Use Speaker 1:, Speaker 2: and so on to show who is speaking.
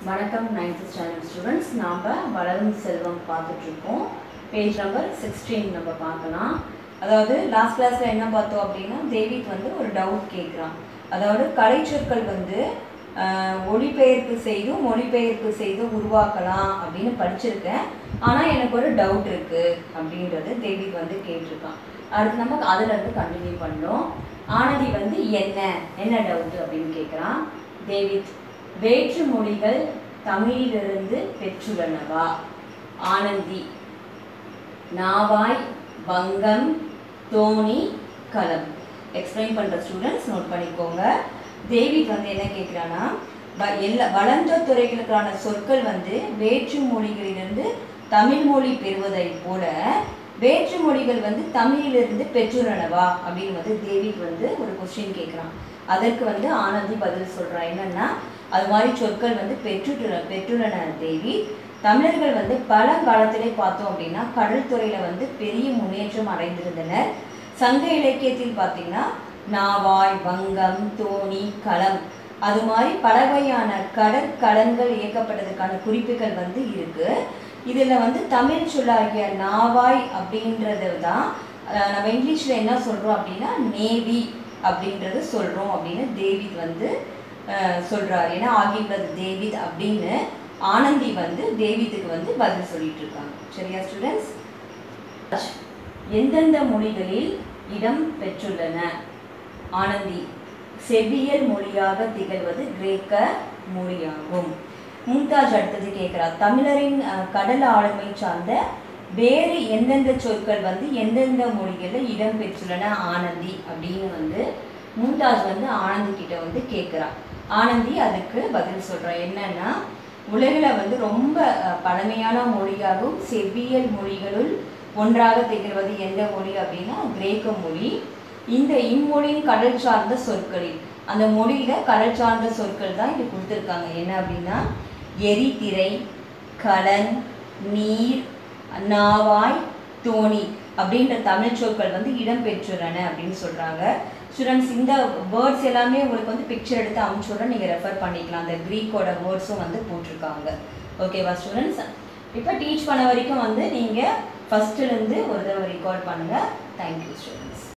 Speaker 1: வணக்கம் ninth standard students நாம் வளரும் செல்வம் பார்த்துட்ருக்கோம் பேஜ் நம்பர் சிக்ஸ்டீன் நம்ம பார்க்கலாம் அதாவது லாஸ்ட் கிளாஸில் என்ன பார்த்தோம் அப்படின்னா தேவிக் வந்து ஒரு டவுட் கேட்குறான் அதாவது கலைச்சொற்கள் வந்து ஆஹ், ஒளிபெயர்ப்பு செய்தும் மொழிபெயர்ப்பு செய்தும் உருவாக்கலாம் அப்படின்னு படிச்சிருக்கேன் ஆனால் எனக்கு ஒரு டவுட் இருக்குது அப்படின்றது தேவிக் வந்து கேட்டிருக்கான் அடுத்து நம்ம அதிலிருந்து கண்டினியூ பண்ணோம் ஆனதி வந்து என்ன என்ன டவுட் அப்படின்னு கேட்குறான் தேவித் வேற்று மொழிகள் தமிழிலிருந்து பெற்றுள்ளனவா ஆனந்தி நாவாய் வங்கம் தோணி களம் எக்ஸ்பிளைன் பண்ணுற ஸ்டூடெண்ட்ஸ் நோட் பண்ணிக்கோங்க தேவிக் வந்து என்ன கேட்குறான்னா வ- எல்லா வளர்ந்த துறைகளுக்கான சொற்கள் வந்து வேற்று மொழிகளிலிருந்து தமிழ் மொழி பெறுவதைப் போல வேற்று மொழிகள் வந்து தமிழிலிருந்து பெற்றுள்ளனவா அப்படின்னு வந்து தேவிக் வந்து ஒரு கொஸ்டின் கேட்குறான் அதற்கு வந்து ஆனந்தி பதில் சொல்றா என்னன்னா அது மாதிரி சொற்கள் வந்து பெற்றுட்டு பெற்றுள்ளன தேவி தமிழர்கள் வந்து பழங்காலத்திலே பார்த்தோம் அப்படின்னா கடல் துறையில வந்து பெரிய முன்னேற்றம் அடைந்திருந்தனர் சங்க இலக்கியத்தில் பார்த்தீங்கன்னா நாவாய் வங்கம் தோணி களம் அது மாதிரி பல வகையான கடற்கலன்கள் இயக்கப்பட்டதுக்கான குறிப்புகள் வந்து இருக்கு இதில் வந்து தமிழ் சொல்லாகிய நாவாய் அப்படின்றது தான் அஹ், நம்ம இங்கிலீஷில் என்ன சொல்கிறோம் அப்படின்னா நேவி அப்படின்றது சொல்கிறோம் அப்படின்னு தேவித் வந்து அஹ், சொல்றாரு ஏன்னா ஆகியுள்ளது தேவித் அப்படின்னு ஆனந்தி வந்து தேவித்துக்கு வந்து பதில் சொல்லிட்டு இருக்காங்க சரியா ஸ்டூடெண்ட்ஸ் எந்தெந்த மொழிகளில் இடம் பெற்றுள்ளன ஆனந்தி செவியல் மொழியாக திகழ்வது கிரேக்க மொழியாகும் மும்தாஜ் அடுத்தது கேட்கிறார் தமிழரின் அஹ், கடல் ஆளுமை சார்ந்த வேறு எந்தெந்த சொற்கள் வந்து எந்தெந்த மொழிகளில் இடம் பெற்றுள்ளன ஆனந்தி அப்படின்னு வந்து மும்தாஜ் வந்து ஆனந்தி கிட்ட வந்து கேட்குறா ஆனந்தி அதுக்கு பதில் சொல்றா என்னன்னா உலகில் வந்து ரொம்ப அஹ், பழமையான மொழியாகவும் செவ்வியல் மொழிகளுள் ஒன்றாக திகழ்வது எந்த மொழி அப்படின்னா கிரேக்க மொழி இந்த இம்மொழியின் கடல் சார்ந்த சொற்களில் அந்த மொழியில கடல் சார்ந்த சொற்கள் தான் இங்க கொடுத்துருக்காங்க என்ன அப்படின்னா எரிதிரை கலன் நீர் நாவாய் தோணி அப்படின்ற தமிழ் சொற்கள் வந்து இடம்பெற்றுள்ளன அப்படின்னு சொல்றாங்க ஸ்டூடெண்ட்ஸ் இந்த வேர்ட்ஸ் எல்லாமே உங்களுக்கு வந்து பிக்சர் எடுத்து அனுப்பிச்சுட நீங்கள் ரெஃபர் பண்ணிக்கலாம் அந்த க்ரீக்கோட வேர்ட்ஸும் வந்து போட்டிருக்காங்க ஓகேவா ஸ்டூடெண்ட்ஸ் இப்போ டீச் பண்ண வரைக்கும் வந்து நீங்கள் ஃபஸ்ட்டுலேருந்து ஒரு தடவை ரெக்கார்ட் பண்ணுங்கள் தேங்க்யூ ஸ்டூடெண்ட்ஸ்